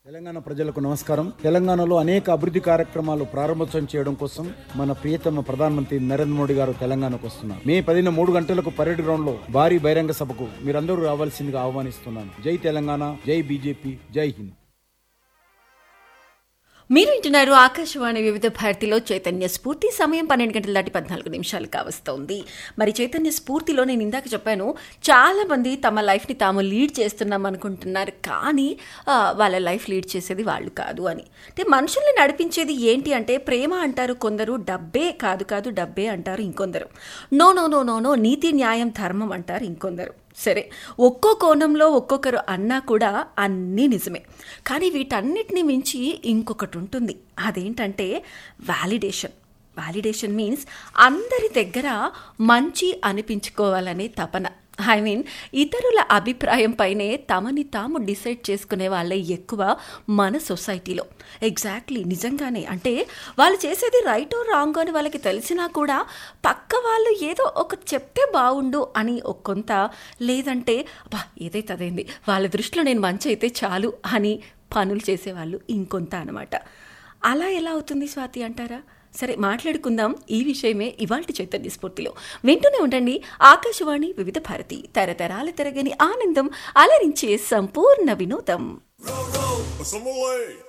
తెలంగాణ ప్రజలకు నమస్కారం తెలంగాణలో అనేక అభివృద్ధి కార్యక్రమాలు ప్రారంభోత్సవం చేయడం కోసం మన ప్రియతమ ప్రధానమంత్రి నరేంద్ర మోడీ గారు తెలంగాణకు వస్తున్నారు మే పదిన మూడు గంటలకు పరేడ్ గ్రౌండ్ లో భారీ బహిరంగ సభకు మీరందరూ రావాల్సిందిగా ఆహ్వానిస్తున్నాను జై తెలంగాణ జై బీజేపీ జై హింద్ మీరు వింటున్నారు ఆకాశవాణి వివిధ భారతిలో చైతన్య స్ఫూర్తి సమయం పన్నెండు గంటల దాటి పద్నాలుగు నిమిషాలు కావస్తోంది మరి చైతన్య స్ఫూర్తిలో నేను ఇందాక చెప్పాను చాలా మంది తమ లైఫ్ని తాము లీడ్ చేస్తున్నాం అనుకుంటున్నారు కానీ ఆ, వాళ్ళ లైఫ్ లీడ్ చేసేది వాళ్ళు కాదు అని అంటే మనుషుల్ని నడిపించేది ఏంటి అంటే ప్రేమ అంటారు కొందరు డబ్బే కాదు కాదు డబ్బే అంటారు ఇంకొందరు no no no no no నీతి న్యాయం ధర్మం అంటారు ఇంకొందరు సరే ఒక్కో కోణంలో ఒక్కొక్కరు అన్నా కూడా అన్నీ నిజమే కానీ వీటన్నిటిని మించి ఇంకొకటి ఉంటుంది అదేంటంటే వ్యాలిడేషన్ వ్యాలిడేషన్ మీన్స్ అందరి దగ్గర మంచి అనిపించుకోవాలనే తపన ఐ మీన్ ఇతరుల అభిప్రాయం పైనే తమని తాము డిసైడ్ చేసుకునే వాళ్ళే ఎక్కువ మన సొసైటీలో ఎగ్జాక్ట్లీ నిజంగానే అంటే వాళ్ళు చేసేది రైట్ ఓ రాంగ్ అని వాళ్ళకి తెలిసినా కూడా పక్క వాళ్ళు ఏదో ఒక చెప్తే బాగుండు అని ఒక కొంత లేదంటే అబ్బా ఏదైతే అదేంది వాళ్ళ దృష్టిలో నేను మంచి అయితే చాలు అని పనులు చేసేవాళ్ళు ఇంకొంత అనమాట అలా ఎలా అవుతుంది స్వాతి అంటారా సరే మాట్లాడుకుందాం ఈ విషయమే ఇవాల్టి చైతన్య స్ఫూర్తిలో వింటూనే ఉండండి ఆకాశవాణి వివిధ భారతి తరతరాల తరగని ఆనందం అలరించే సంపూర్ణ వినోదం Assembly!